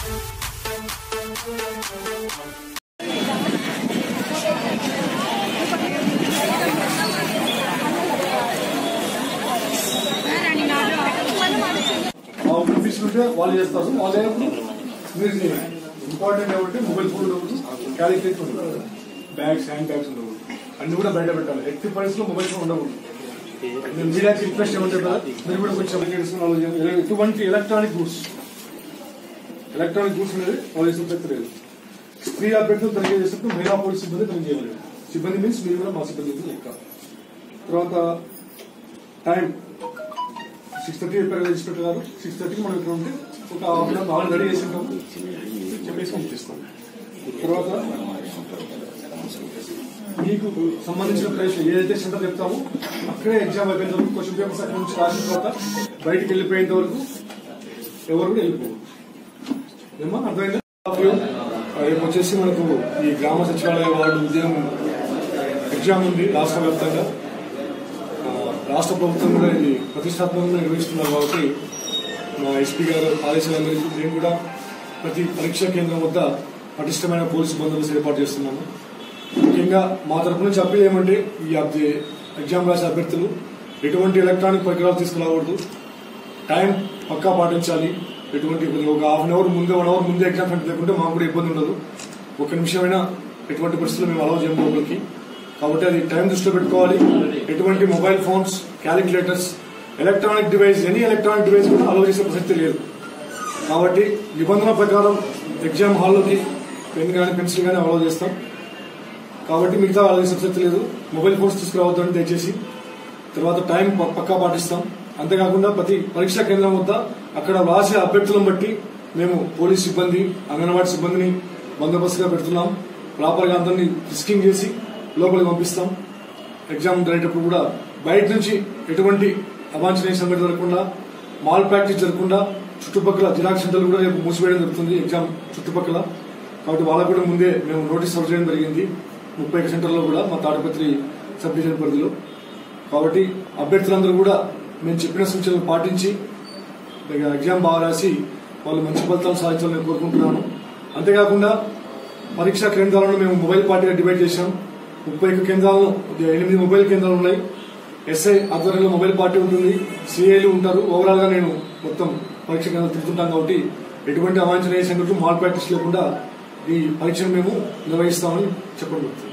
మా ఆఫీస్ ఉంటే వాళ్ళు చేస్తారు వాళ్ళు అయినప్పుడు మీరు చేయండి ఇంపార్టెంట్ ఏమంటే మొబైల్ ఫోన్ ఉండకూడదు క్యాలిక్యులేటర్ ఉండకూడదు బ్యాగ్స్ హ్యాండ్ బ్యాగ్స్ ఉండకూడదు అన్ని కూడా బయట పెట్టాలి ఎట్టి పరిస్థితుల్లో మొబైల్ ఫోన్ ఉండకూడదు నేను మీడియాకి రిక్వెస్ట్ ఏమంటారు కదా మీరు కూడా కొంచెం తెలుసుకుని ఆలోచించాలి. ఎటువంటి ఎలక్ట్రానిక్ గూడ్స్ ఎలక్ట్రానిక్ గూడ్స్ అనేది వాళ్ళు పెట్టలేదు స్త్రీ అభ్యర్థులు తనిఖీ చేసినప్పుడు మహిళా పోలీస్ సిబ్బంది తనిఖీ చేయలేదు సిబ్బంది మీన్స్ మీరు కూడా మా సిబ్బంది కింద లెక్క తర్వాత టైం సిక్స్ థర్టీ చెప్పారు కదా ఇన్స్పెక్టర్ గారు సిక్స్ థర్టీకి మనం ఇక్కడ ఉంటే ఒక హాఫ్ అన్ అవర్ రెడీ చేసి ఉంటాం చెప్పేసి పంపిస్తాం తర్వాత మీకు సంబంధించిన ప్లేస్ ఏదైతే సెంటర్ చెప్తామో అక్కడే ఎగ్జామ్ అయిపోయిన వరకు క్వశ్చన్ పేపర్స్ అక్కడ నుంచి రాసిన తర్వాత బయటికి వెళ్ళిపోయేంత వరకు ఎవరు కూడా వెళ్ళిపోరు ఏమా అర్థమైందా రేపు వచ్చేసి మనకు ఈ గ్రామ సచివాలయ వార్డు ఉద్యోగం ఎగ్జామ్ ఉంది రాష్ట్ర వ్యాప్తంగా ఆ, రాష్ట్ర ప్రభుత్వం కూడా ఇది ప్రతిష్టాత్మకంగా నిర్వహిస్తున్నారు కాబట్టి మా ఎస్పీ గారు ఆదేశాల మేరకు మేము కూడా ప్రతి పరీక్షా కేంద్రం వద్ద పటిష్టమైన పోలీసు బందోబస్తు ఏర్పాటు చేస్తున్నాము ముఖ్యంగా మా తరపు నుంచి అప్పీల్ ఏమంటే ఈ అభ్య- ఎగ్జామ్ రాసే అభ్యర్థులు ఎటువంటి ఎలక్ట్రానిక్ పరికరాలు తీసుకురాకూడదు టైం పక్కా పాటించాలి ఎటువంటి ఒక హాఫ్ అన్ అవర్ ముందే వన్ అవర్ ముందే ఎగ్జామ్ సెంటర్ లేకుంటే మాకు కూడా ఇబ్బంది ఉండదు ఒక నిమిషమైనా ఎటువంటి పరిస్థితులు మేము అలౌ చేయము లోపలికి కాబట్టి అది టైం దృష్టిలో పెట్టుకోవాలి ఎటువంటి mobile phones calculators electronic device any electronic device కూడా అలౌ చేసే ప్రసక్తి లేదు కాబట్టి నిబంధన ప్రకారం ఎగ్జామ్ హాల్లోకి పెన్ కానీ పెన్సిల్ కానీ అలౌ చేస్తాం కాబట్టి మిగతా అలౌ చేసే ప్రసక్తి లేదు మొబైల్ ఫోన్స్ తీసుకురావద్దని దయచేసి తర్వాత టైం ప- పక్కా పాటిస్తాం అంతేకాకుండా ప్రతి పరీక్షా కేంద్రం వద్ద అక్కడ రాసే అభ్యర్థులను బట్టి మేము పోలీస్ సిబ్బంది అంగన్వాడీ సిబ్బందిని బందోబస్తుగా పెడుతున్నాం ప్రాపర్ గా అందరినీ రిస్కింగ్ చేసి లోపలికి పంపిస్తాం ఎగ్జామ్ జరిగేటప్పుడు కూడా బయట నుంచి ఎటువంటి అవాంఛనీయ సంఘటన జరగకుండా మాల్ ప్రాక్టీస్ జరగకుండా చుట్టుపక్కల జిరాక్స్ సెంటర్లు కూడా రేపు మూసివేయడం జరుగుతుంది ఎగ్జామ్ చుట్టుపక్కల కాబట్టి వాళ్ళకు కూడా ముందే మేము నోటీస్ సర్వ్ చేయడం జరిగింది ముప్పై సెంటర్లో కూడా మా తాడిపత్రి సబ్ డివిజన్ పరిధిలో కాబట్టి అభ్యర్థులందరూ కూడా మేము చెప్పిన సూచనలు పాటించి ఇక ఎగ్జామ్ బాగా రాసి వాళ్ళు మంచి ఫలితాలు సాధించాలని నేను కోరుకుంటున్నాను అంతేకాకుండా పరీక్షా కేంద్రాలను మేము మొబైల్ పార్టీగా డివైడ్ చేశాం ముప్పై ఒక్క కేంద్రాలను ఎనిమిది మొబైల్ కేంద్రాలు ఉన్నాయి ఎస్ఐ ఆధ్వర్యంలో మొబైల్ పార్టీ ఉంటుంది సిఐలు ఉంటారు ఓవరాల్ గా నేను మొత్తం పరీక్ష కేంద్రాలు తిరుగుతుంటాం కాబట్టి ఎటువంటి అవాంఛనీయ సంఘటనలు మాల్ ప్రాక్టీస్ లేకుండా ఈ పరీక్షను మేము నిర్వహిస్తామని చెప్పడం జరుగుతుంది